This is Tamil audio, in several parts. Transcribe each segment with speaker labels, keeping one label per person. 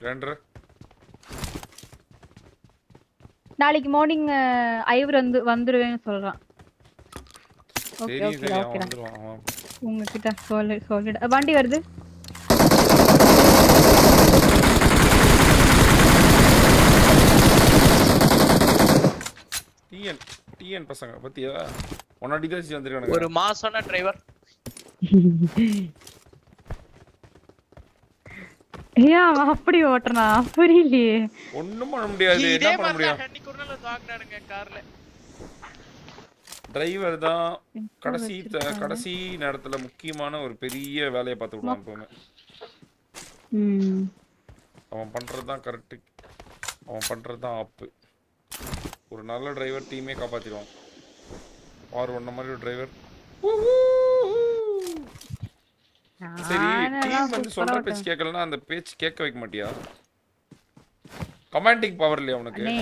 Speaker 1: கிரைண்டர்
Speaker 2: நாளைக்கு மார்னிங் ஐவர் வந்து வந்துருவேன்னு சொல்றான் ஓகே
Speaker 1: சரி
Speaker 2: ஓகே
Speaker 1: சரி அவன்
Speaker 2: ஓகேடா
Speaker 1: வந்துருவான் அவன்
Speaker 2: உங்ககிட்ட சொல்லு சொல்லிட வண்டி வருது
Speaker 1: டிஎன் டிஎன் பசங்க பத்தியா ஒன்னாடி தான் வந்திருக்கானுங்க
Speaker 3: ஒரு மாசான டிரைவர்
Speaker 2: ஏன் அவன் அப்படி ஓட்டுறானா புரியலையே
Speaker 1: ஒண்ணும் பண்ண முடியாது
Speaker 3: இதே
Speaker 1: என்ன பண்ண
Speaker 3: மாதிரி
Speaker 1: முடியும்
Speaker 3: அன்னைக்கு ஒரு நாள் வாங்கினானுங்க கார்ல
Speaker 1: டிரைவர் தான்
Speaker 2: எப்போ
Speaker 1: கடைசி த-
Speaker 2: வச்சிருக்காங்க?
Speaker 1: கடைசி நேரத்துல முக்கியமான ஒரு பெரிய வேலையை பார்த்து விடுவான் எப்பவுமே
Speaker 2: ம்
Speaker 1: அவன் பண்றது தான் கரெக்ட் அவன் பண்றது தான் ஆப்பு ஒரு நல்ல டிரைவர் டீமே காப்பாத்திடுவான் ஆர் ஒன்ன மாதிரி ஒரு டிரைவர் சரி டீம் வந்து சொல்ற பேச்சு கேட்கலன்னா அந்த பேச்சு கேட்க வைக்க மாட்டியா கமாண்டிங் பவர் இல்லையா உனக்கு
Speaker 2: அண்ணே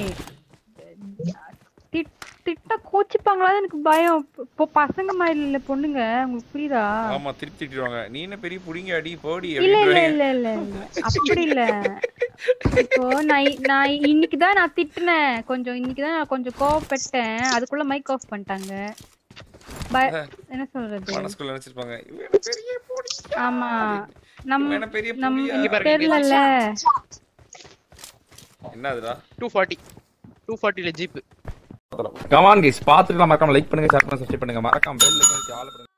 Speaker 2: திட்- திட்ட கோச்சிப்பாங்களா எனக்கு பயம் இப்போ பசங்க மாதிரி இல்ல பொண்ணுங்க உங்களுக்கு புரியுதா
Speaker 1: ஆமா திருப்பி திட்டிடுவாங்க நீ என்ன பெரிய புடிங்க அடி போடி
Speaker 2: இல்ல இல்ல
Speaker 1: அப்படின்றாங்க
Speaker 2: இல்ல இல்ல இல்ல அப்படி இல்ல இப்போ நான் இ- நான் இன்னைக்கு தான் நான் திட்டுனேன் கொஞ்சம் இன்னைக்கு தான் நான் கொஞ்சம் கோவப்பட்டேன் அதுக்குள்ள மைக் ஆஃப் பண்ணிட்டாங்க ப- என்ன சொல்றது
Speaker 1: மனசுக்குள்ள நினைச்சிருப்பாங்க இவன் என்ன பெரிய பொடி
Speaker 2: ஆமா
Speaker 1: இவன்
Speaker 2: நம்ம
Speaker 1: என்ன பெரிய
Speaker 2: நம்ம
Speaker 1: புலியா?
Speaker 3: இங்க பாருங்க, இங்க
Speaker 2: தெரியலல்ல
Speaker 1: என்னதுடா
Speaker 3: டூ ஃபார்ட்டி டூ ஃபார்ட்டில ஜீப்
Speaker 4: கமான் கைஸ் பார்த்துட்டு மறக்காம லைக் பண்ணுங்க ஷேர் பண்ணுங்க சப்ஸ்கிரைப் பண்ணுங்க மறக்காம பெல் ஐக்கான் ஆல் பண்ணுங்க